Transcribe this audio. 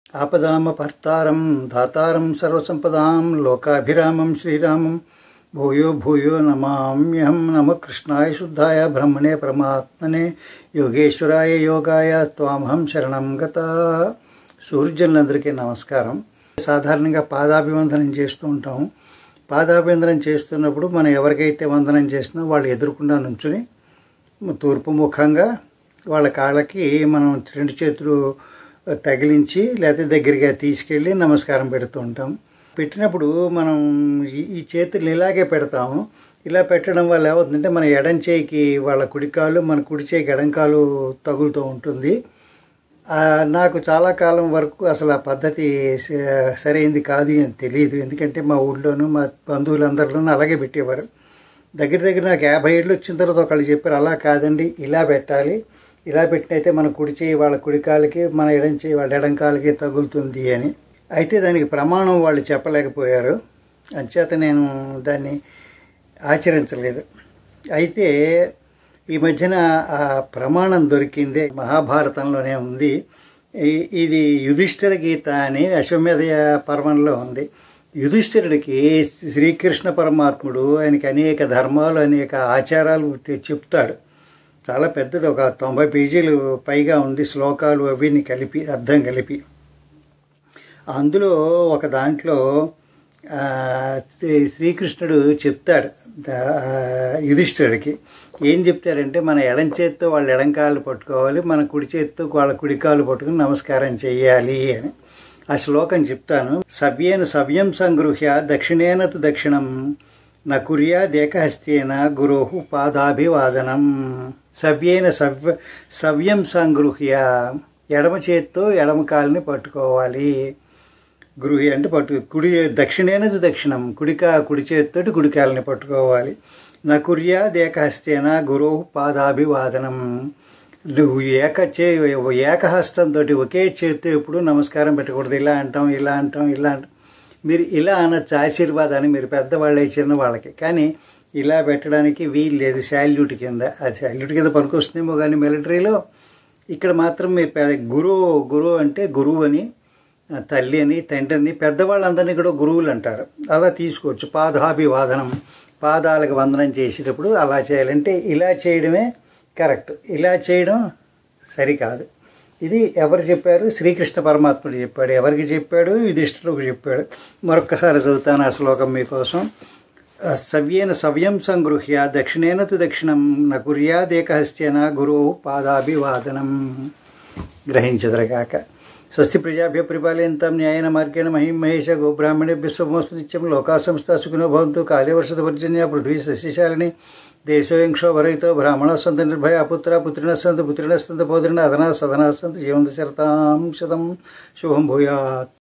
ఆపదామపర్తారం దాతారం సర్వసంపదాం లోకాభిరామం శ్రీరామం భూయో భూయో నమామ్యహం నమ కృష్ణాయ శుద్ధాయ బ్రహ్మణే పరమాత్మనే యోగేశ్వరాయ యోగాయ త్వామహం శరణం గత సూర్యులందరికీ నమస్కారం సాధారణంగా పాదాభివందనం చేస్తూ ఉంటాం పాదాభివందనం చేస్తున్నప్పుడు మనం ఎవరికైతే వందనం చేసినా వాళ్ళు ఎదురుకుండా నుంచుని తూర్పు ముఖంగా వాళ్ళ కాళ్ళకి మనం రెండు చేతులు తగిలించి లేకపోతే దగ్గరగా తీసుకెళ్ళి నమస్కారం పెడుతూ ఉంటాం పెట్టినప్పుడు మనం ఈ ఈ చేతులు ఇలాగే పెడతాము ఇలా పెట్టడం వల్ల ఏమవుతుందంటే మన ఎడం చేయికి వాళ్ళ కుడికాలు మన కుడి చేయికి ఎడంకాలు తగులుతూ ఉంటుంది ఆ, నాకు చాలా కాలం వరకు అసలు ఆ పద్ధతి స- సరైంది కాదు అని తెలియదు ఎందుకంటే మా ఊళ్ళోనూ మా బంధువులందరిలోనూ అలాగే పెట్టేవారు దగ్గర దగ్గర నాకు యాభై ఏళ్ళు వచ్చిన తర్వాత ఒకళ్ళు చెప్పారు అలా కాదండి ఇలా పెట్టాలి ఇలా పెట్టినైతే మన కుడి చేయి వాళ్ళ కుడి కాలికి మన ఎడం చేయి వాళ్ళ ఎడం కాలికి తగులుతుంది అని అయితే దానికి ప్రమాణం వాళ్ళు చెప్పలేకపోయారు అంచేత నేను దాన్ని ఆచరించలేదు అయితే ఈ మధ్యన ఆ ప్రమాణం దొరికిందే మహాభారతంలోనే ఉంది ఈ- ఇది యుధిష్ఠిర గీత అని అశ్వమేధ పర్వంలో ఉంది యుధిష్ఠిరుడికి శ్రీకృష్ణ పరమాత్ముడు ఆయనకి అనేక ధర్మాలు అనేక ఆచారాలు తె- చెప్తాడు చాలా పెద్దది ఒక తొంభై పేజీలు పైగా ఉంది శ్లోకాలు అవిని కలిపి అర్థం కలిపి అందులో ఒక దాంట్లో ఆ, శ్రీ- శ్రీకృష్ణుడు చెప్తాడు దా- ఆ, యుధిష్ఠిరుడికి ఏం చెప్తారంటే మన ఎడం చేత్తో వాళ్ళ ఎడం కాళ్ళు పట్టుకోవాలి మన కుడి చేత్తో వాళ్ళ కుడి కాళ్ళు పట్టుకుని నమస్కారం చెయ్యాలి అని ఆ శ్లోకం చెప్తాను సవ్యేన సవ్యం సంగృహ్య దక్షిణేన తు దక్షిణం న కుర్యాదేకహస్తేన గురోహు పాదాభివాదనం సవ్యేన సవ్య సవ్యం సంగృహ్య ఎడమ చేత్తో ఎడమ కాలుని పట్టుకోవాలి గృహి అంటే పట్టు కుడి దక్షిణేనది దక్షిణం కుడికా కుడి చేత్తోటి కుడికాలని పట్టుకోవాలి నా కుర్యా దేకహస్తేన గురువు పాదాభివాదనం నువ్వు ఏక చే ఏకహస్తంతో ఒకే చేత్తో ఎప్పుడు నమస్కారం పెట్టకూడదు ఇలా అంటాం ఇలా అంటాం ఇలా అంటాం మీరు ఇలా అనొచ్చు ఆశీర్వాదాన్ని మీరు పెద్దవాళ్ళే చిన్న వాళ్ళకి కానీ ఇలా పెట్టడానికి వీలు లేదు శాల్యూట్ కింద అది శాల్యూట్ కింద పనికొస్తుందేమో కానీ మిలిటరీలో ఇక్కడ మాత్రం మీరు పె- గురువు గురువు అంటే గురువు అని ఆ, తల్లి అని తండ్రి అని పెద్దవాళ్ళందరినీ కూడా గురువులు అంటారు అలా తీసుకోవచ్చు పాదాభివాదనం పాదాలకు వందనం చేసేటప్పుడు అలా చేయాలంటే ఇలా చేయడమే కరెక్ట్ ఇలా చేయడం సరికాదు ఇది ఎవరు చెప్పారు శ్రీకృష్ణ పరమాత్ముడు చెప్పాడు ఎవరికి చెప్పాడు యుధిష్ఠుడికి చెప్పాడు మరొక్కసారి చదువుతాను ఆ శ్లోకం మీకోసం సవ్యేన సవ్యం సంగృహ్య దక్షిణేన తు దక్షిణం న కుర్యాదేకహస్త్యన గురు పాదాభివాదనం గ్రహించదరగాక స్వస్తి ప్రజాభ్య పరిపాలయంతం న్యాయన మార్గేణ మహిం మహేష గోబ్రాహ్మణేభ్య శుభమస్తు నిత్యం లోకా సంస్థ సుఖినో భవంతు కాళే వర్షద పర్జన్య పృథ్వీ సస్యశాలిని దేశోయంక్షో వరయితో బ్రాహ్మణ సంత నిర్భయ పుత్ర పుత్రిణ సంత పుత్రిణ సంత పౌత్రిణ అదనా సదనా సంత జీవంత శరతాం శతం శుభం భూయాత్